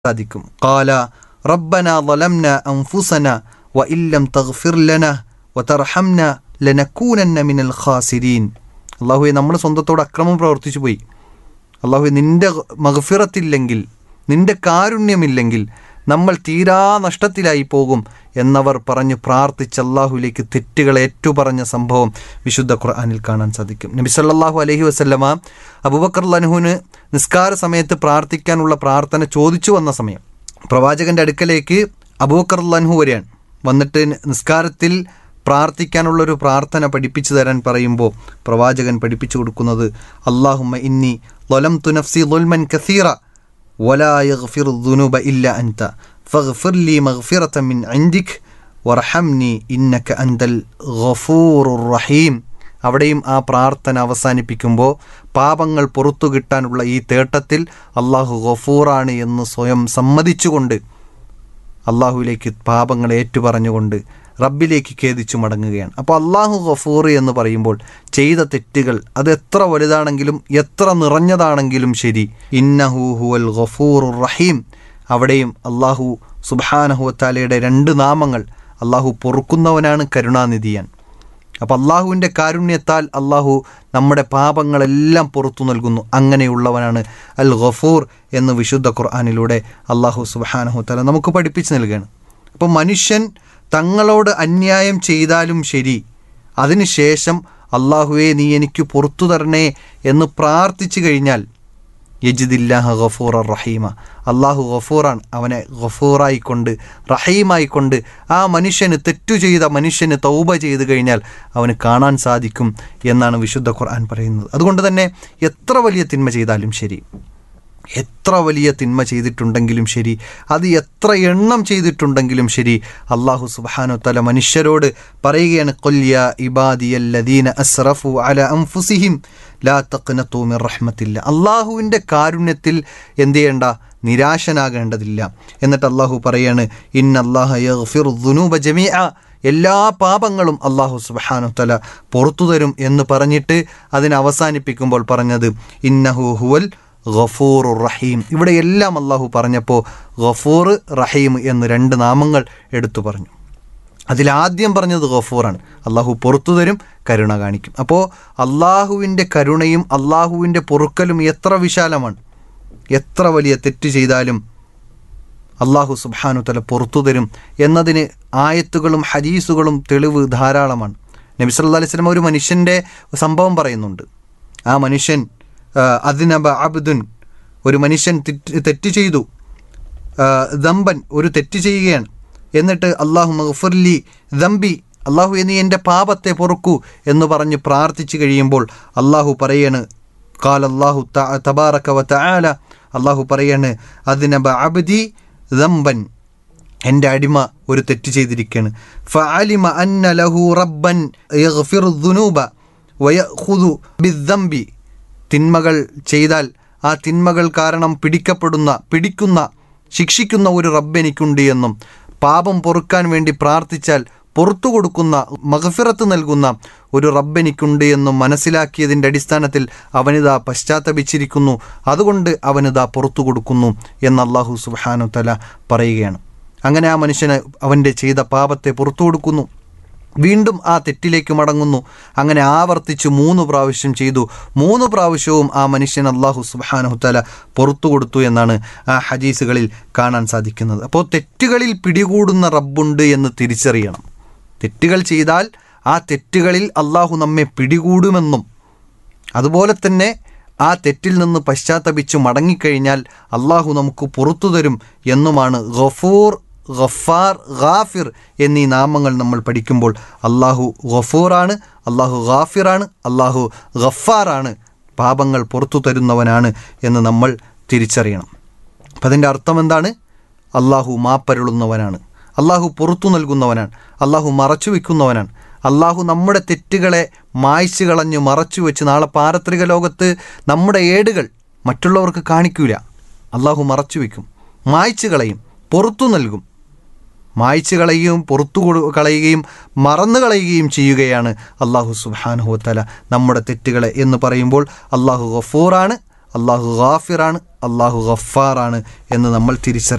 സാധിക്കും കാല റബ്ബന ظلمന അൻഫുസന വഇല്ലം തഗ്ഫിർ ലന വതർഹംന ലനകൂനന്ന മിനൽ ഖാസിരീൻ അള്ളാഹുവെ നമ്മൾ സ്വന്തത്തോട് അക്രമം പ്രവർത്തിച്ചു പോയി അള്ളാഹു നിന്റെ മഗ്ഫിറത്തില്ലെങ്കിൽ നിന്റെ കാരുണ്യമില്ലെങ്കിൽ നമ്മൾ തീരാ നഷ്ടത്തിലായി പോകും എന്നവർ പറഞ്ഞ് പ്രാർത്ഥിച്ച് അള്ളാഹുലേക്ക് തെറ്റുകൾ ഏറ്റുപറഞ്ഞ സംഭവം വിശുദ്ധ ഖുർആനിൽ കാണാൻ സാധിക്കും നബി സല്ലല്ലാഹു അലൈഹി വസല്ലമ അബൂബക്കർ ലൻഹുവിന് നിസ്കാര സമയത്ത് പ്രാർത്ഥിക്കാനുള്ള പ്രാർത്ഥന ചോദിച്ചു വന്ന സമയം പ്രവാചകന്റെ അടുക്കലേക്ക് അബൂബക്കർ ലൻഹു വരികയാണ് വന്നിട്ട് നിസ്കാരത്തിൽ പ്രാർത്ഥിക്കാനുള്ളൊരു പ്രാർത്ഥന പഠിപ്പിച്ചു തരാൻ പറയുമ്പോൾ പ്രവാചകൻ പഠിപ്പിച്ചു കൊടുക്കുന്നത് അള്ളാഹുമ്മ ഇന്നി ലൊലം തുനഫ്സി ലുൽമൻ കസീറ ولا يغفر الذنوب إلا أنت فاغفر لي مغفرة من عندك وارحمني إنك أنت الغفور الرحيم അവിടെയും ആ പ്രാർത്ഥന അവസാനിപ്പിക്കുമ്പോൾ പാപങ്ങൾ പുറത്തു കിട്ടാനുള്ള ഈ തേട്ടത്തിൽ അള്ളാഹു ഗഫൂറാണ് എന്ന് സ്വയം സമ്മതിച്ചുകൊണ്ട് അള്ളാഹുവിലേക്ക് പാപങ്ങൾ ഏറ്റുപറഞ്ഞുകൊണ്ട് റബ്ബിലേക്ക് ഖേദിച്ചു മടങ്ങുകയാണ് അപ്പോൾ അള്ളാഹു ഗഫൂർ എന്ന് പറയുമ്പോൾ ചെയ്ത തെറ്റുകൾ അത് എത്ര വലുതാണെങ്കിലും എത്ര നിറഞ്ഞതാണെങ്കിലും ശരി ഇന്നഹു ഹുവൽ ഗഫൂർ റഹീം അവിടെയും അള്ളാഹു സുബാനഹുവത്താലയുടെ രണ്ട് നാമങ്ങൾ അള്ളാഹു പൊറുക്കുന്നവനാണ് കരുണാനിധിയാൻ അപ്പോൾ അള്ളാഹുവിൻ്റെ കാരുണ്യത്താൽ അള്ളാഹു നമ്മുടെ പാപങ്ങളെല്ലാം പുറത്തു നൽകുന്നു അങ്ങനെയുള്ളവനാണ് അൽ ഗഫൂർ എന്ന് വിശുദ്ധ ഖുർആാനിലൂടെ അള്ളാഹു സുബാനഹുത്തല നമുക്ക് പഠിപ്പിച്ചു നൽകുകയാണ് അപ്പോൾ മനുഷ്യൻ തങ്ങളോട് അന്യായം ചെയ്താലും ശരി അതിനുശേഷം അള്ളാഹുവെ നീ എനിക്ക് പുറത്തു തരണേ എന്ന് പ്രാർത്ഥിച്ചു കഴിഞ്ഞാൽ യജിദില്ലാഹ ഗഫൂർ റഹീമ അള്ളാഹു ഗഫൂറാണ് അവനെ ഗഫൂറായിക്കൊണ്ട് റഹീമായിക്കൊണ്ട് ആ മനുഷ്യന് തെറ്റു ചെയ്ത മനുഷ്യന് തൗബ ചെയ്തു കഴിഞ്ഞാൽ അവന് കാണാൻ സാധിക്കും എന്നാണ് വിശുദ്ധ ഖുർആൻ പറയുന്നത് അതുകൊണ്ട് തന്നെ എത്ര വലിയ തിന്മ ചെയ്താലും ശരി എത്ര വലിയ തിന്മ ചെയ്തിട്ടുണ്ടെങ്കിലും ശരി അത് എത്ര എണ്ണം ചെയ്തിട്ടുണ്ടെങ്കിലും ശരി അള്ളാഹു സുബാനു തല മനുഷ്യരോട് പറയുകയാണ് കൊല്യ ഇബാദിയല്ലദീന അസ്റഫു അല അംഫുസിഹിം ലാ തഖ്നത്തു മിർ റഹ്മത്തില്ല അള്ളാഹുവിൻ്റെ കാരുണ്യത്തിൽ എന്ത് ചെയ്യേണ്ട നിരാശനാകേണ്ടതില്ല എന്നിട്ട് അള്ളാഹു പറയാണ് ഇൻ അള്ളാഹ യഗ്ഫിർ ദുനൂബ ജമീഅ എല്ലാ പാപങ്ങളും അള്ളാഹു സുബാനു തല പുറത്തു തരും എന്ന് പറഞ്ഞിട്ട് അതിനെ അവസാനിപ്പിക്കുമ്പോൾ പറഞ്ഞത് ഇന്നഹു ഹുവൽ ഗഫൂർ റഹീം ഇവിടെ എല്ലാം അള്ളാഹു പറഞ്ഞപ്പോൾ ഗഫൂർ റഹീം എന്ന് രണ്ട് നാമങ്ങൾ എടുത്തു പറഞ്ഞു അതിലാദ്യം പറഞ്ഞത് ഗഫൂറാണ് അള്ളാഹു പുറത്തു തരും കരുണ കാണിക്കും അപ്പോൾ അള്ളാഹുവിൻ്റെ കരുണയും അള്ളാഹുവിൻ്റെ പൊറുക്കലും എത്ര വിശാലമാണ് എത്ര വലിയ തെറ്റ് ചെയ്താലും അള്ളാഹു സുബാനു തല പുറത്തു തരും എന്നതിന് ആയത്തുകളും ഹദീസുകളും തെളിവ് ധാരാളമാണ് നബി സല്ലാ അലൈഹി സ്വലം ഒരു മനുഷ്യൻ്റെ സംഭവം പറയുന്നുണ്ട് ആ മനുഷ്യൻ അദ്നബ അബ്ദുൻ ഒരു മനുഷ്യൻ തെറ്റ് ചെയ്തു ദമ്പൻ ഒരു തെറ്റ് ചെയ്യുകയാണ് എന്നിട്ട് അള്ളാഹു മഹഫുർലി ദമ്പി അള്ളാഹു എന്നീ എൻ്റെ പാപത്തെ പൊറുക്കൂ എന്ന് പറഞ്ഞ് പ്രാർത്ഥിച്ചു കഴിയുമ്പോൾ അള്ളാഹു പറയാണ് കാൽ അള്ളാഹു തബാറക്ക വ തആല അള്ളാഹു പറയാണ് അദ്നബ അബ്ദി ദമ്പൻ എൻ്റെ അടിമ ഒരു തെറ്റ് ചെയ്തിരിക്കുകയാണ് ഫഅലിമ അന്ന ലഹു റബ്ബൻ യഗ്ഫിറു ദുനൂബ വയഖുദു ബിദ്ദംബി തിന്മകൾ ചെയ്താൽ ആ തിന്മകൾ കാരണം പിടിക്കപ്പെടുന്ന പിടിക്കുന്ന ശിക്ഷിക്കുന്ന ഒരു റബ്ബ് എനിക്കുണ്ട് എന്നും പാപം പൊറുക്കാൻ വേണ്ടി പ്രാർത്ഥിച്ചാൽ പുറത്തു കൊടുക്കുന്ന മഹഫിറത്ത് നൽകുന്ന ഒരു റബ്ബ് എനിക്കുണ്ട് എന്നും മനസ്സിലാക്കിയതിൻ്റെ അടിസ്ഥാനത്തിൽ അവനിതാ പശ്ചാത്തപിച്ചിരിക്കുന്നു അതുകൊണ്ട് അവനിതാ പുറത്തു കൊടുക്കുന്നു എന്ന് അള്ളാഹു സുബാനു തല പറയുകയാണ് അങ്ങനെ ആ മനുഷ്യന് അവൻ്റെ ചെയ്ത പാപത്തെ പുറത്തു കൊടുക്കുന്നു വീണ്ടും ആ തെറ്റിലേക്ക് മടങ്ങുന്നു അങ്ങനെ ആവർത്തിച്ച് മൂന്ന് പ്രാവശ്യം ചെയ്തു മൂന്ന് പ്രാവശ്യവും ആ മനുഷ്യൻ അള്ളാഹു സുബാനഹുത്തല പുറത്തു കൊടുത്തു എന്നാണ് ആ ഹദീസുകളിൽ കാണാൻ സാധിക്കുന്നത് അപ്പോൾ തെറ്റുകളിൽ പിടികൂടുന്ന റബ്ബുണ്ട് എന്ന് തിരിച്ചറിയണം തെറ്റുകൾ ചെയ്താൽ ആ തെറ്റുകളിൽ അള്ളാഹു നമ്മെ പിടികൂടുമെന്നും അതുപോലെ തന്നെ ആ തെറ്റിൽ നിന്ന് പശ്ചാത്തപിച്ച് മടങ്ങിക്കഴിഞ്ഞാൽ അള്ളാഹു നമുക്ക് പുറത്തു തരും എന്നുമാണ് ഗഫൂർ ഗഫാർ ഗാഫിർ എന്നീ നാമങ്ങൾ നമ്മൾ പഠിക്കുമ്പോൾ അള്ളാഹു ഗഫൂറാണ് അള്ളാഹു ഗാഫിറാണ് അള്ളാഹു ഗഫാറാണ് പാപങ്ങൾ പുറത്തു തരുന്നവനാണ് എന്ന് നമ്മൾ തിരിച്ചറിയണം അപ്പം അതിൻ്റെ അർത്ഥം എന്താണ് അള്ളാഹു മാപ്പരുളുന്നവനാണ് അള്ളാഹു പുറത്തു നൽകുന്നവനാണ് അള്ളാഹു മറച്ചു വയ്ക്കുന്നവനാണ് അള്ളാഹു നമ്മുടെ തെറ്റുകളെ മായ്ച്ചു കളഞ്ഞ് മറച്ചു വെച്ച് നാളെ പാരത്രിക ലോകത്ത് നമ്മുടെ ഏടുകൾ മറ്റുള്ളവർക്ക് കാണിക്കൂല അള്ളാഹു മറച്ചു വയ്ക്കും മായ്ച്ചു കളയും പുറത്തു നൽകും മായ്ച്ചു കളയുകയും പുറത്തു കളയുകയും മറന്നു കളയുകയും ചെയ്യുകയാണ് അള്ളാഹു സുബാനുഹുത്തല നമ്മുടെ തെറ്റുകളെ എന്ന് പറയുമ്പോൾ അള്ളാഹു ഗഫൂറാണ് അള്ളാഹു ഗാഫിറാണ് അള്ളാഹു ഗഫാറാണ് എന്ന് നമ്മൾ തിരിച്ചറിയും